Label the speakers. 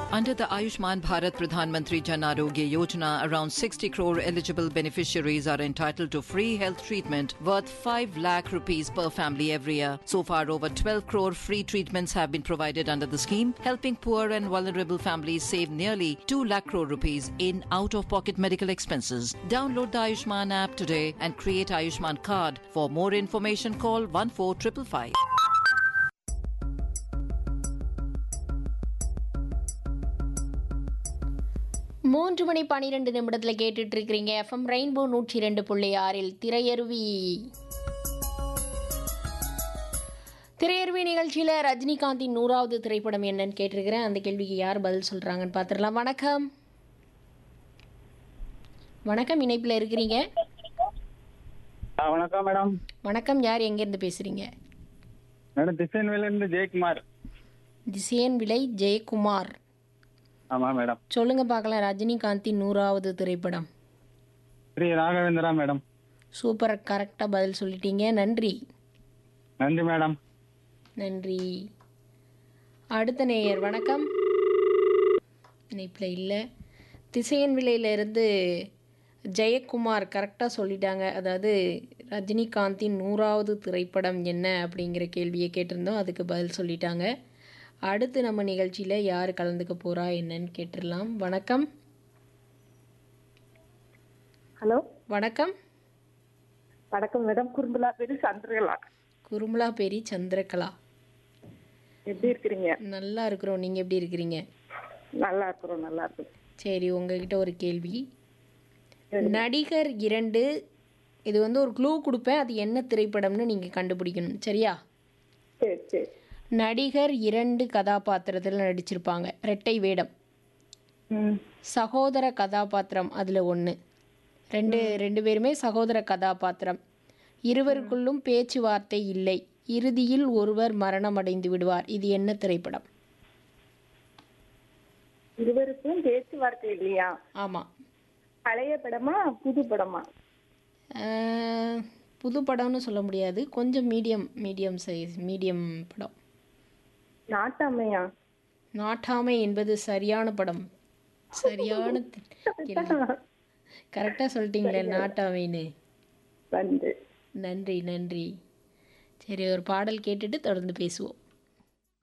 Speaker 1: Under the Ayushman Bharat Pradhan Mantri Jan Arogya Yojana, around 60 crore eligible beneficiaries are entitled to free health treatment worth 5 lakh rupees per family every year. So far, over 12 crore free treatments have been provided under the scheme, helping poor and vulnerable families save nearly 2 lakh crore rupees in out-of-pocket medical expenses. Download the Ayushman app today and create Ayushman card. For more information, call 14555.
Speaker 2: மூன்று மணி பன்னிரெண்டு நிமிடத்தில் கேட்டுட்டு இருக்கிறீங்க FM rainbow நூற்றி ரெண்டு புள்ளி ஆறில் திரையருவி திரையருவி நிகழ்ச்சியில் ரஜினிகாந்தின் நூறாவது திரைப்படம் என்னன்னு கேட்டிருக்கிறேன் அந்த கேள்விக்கு யார் பதில் சொல்கிறாங்கன்னு பார்த்துடலாம் வணக்கம் வணக்கம் இணைப்பில் இருக்கிறீங்க
Speaker 3: ஆ, வணக்கம் மேடம்
Speaker 2: வணக்கம் யார் எங்கேருந்து பேசுகிறீங்க
Speaker 3: மேடம் திசைன்வேல இருந்து ஜெயக்குமார்
Speaker 2: திசையன் விலை ஜெயக்குமார்
Speaker 3: ஆமா மேடம்
Speaker 2: சொல்லுங்க பார்க்கலாம் ரஜினிகாந்தின் நூறாவது திரைப்படம்
Speaker 3: ஸ்ரீ ராகவேந்திரா மேடம்
Speaker 2: சூப்பர் கரெக்டாக பதில் சொல்லிட்டீங்க நன்றி
Speaker 3: நன்றி மேடம்
Speaker 2: நன்றி அடுத்த நேயர் வணக்கம் இணைப்பில் இல்லை திசையன் விலையிலிருந்து ஜெயக்குமார் கரெக்டாக சொல்லிட்டாங்க அதாவது ரஜினிகாந்தின் நூறாவது திரைப்படம் என்ன அப்படிங்கிற கேள்வியை கேட்டிருந்தோம் அதுக்கு பதில் சொல்லிட்டாங்க அடுத்து நம்ம நிகழ்ச்சியில் யார் கலந்துக்க போகிறா என்னன்னு கேட்டுடலாம் வணக்கம்
Speaker 4: ஹலோ
Speaker 2: வணக்கம்
Speaker 4: வணக்கம் மேடம் குறும்பலா பேரு சந்திரகலா
Speaker 2: குருமலா பேரி சந்திரகலா
Speaker 4: எப்படி இருக்கிறீங்க
Speaker 2: நல்லா இருக்கிறோம் நீங்கள் எப்படி இருக்கிறீங்க
Speaker 4: நல்லா இருக்கிறோம் நல்லா இருக்கிறோம்
Speaker 2: சரி உங்ககிட்ட ஒரு கேள்வி நடிகர் இரண்டு இது வந்து ஒரு க்ளூ கொடுப்பேன் அது என்ன திரைப்படம்னு நீங்கள் கண்டுபிடிக்கணும் சரியா
Speaker 4: சரி சரி
Speaker 2: நடிகர் இரண்டு கதாபாத்திரத்தில் நடிச்சிருப்பாங்க ரெட்டை வேடம்
Speaker 4: ம்
Speaker 2: சகோதர கதாபாத்திரம் அதில் ஒன்று ரெண்டு ரெண்டு பேருமே சகோதர கதாபாத்திரம் இருவருக்குள்ளும் பேச்சுவார்த்தை இல்லை இறுதியில் ஒருவர் மரணம் அடைந்து விடுவார் இது என்ன திரைப்படம்
Speaker 4: இருவருக்கும் பேச்சுவார்த்தை இல்லையா
Speaker 2: ஆமாம்
Speaker 4: பழைய படமா புது படமா
Speaker 2: புது படம்னு சொல்ல முடியாது கொஞ்சம் மீடியம் மீடியம் சைஸ் மீடியம் படம்
Speaker 4: நாட்டாமையா
Speaker 2: நாட்டாமை என்பது சரியான படம் சரியான கரெக்டாக சொல்லிட்டீங்களே நாட்டாமைன்னு
Speaker 4: வந்து
Speaker 2: நன்றி நன்றி சரி ஒரு பாடல் கேட்டுட்டு தொடர்ந்து பேசுவோம்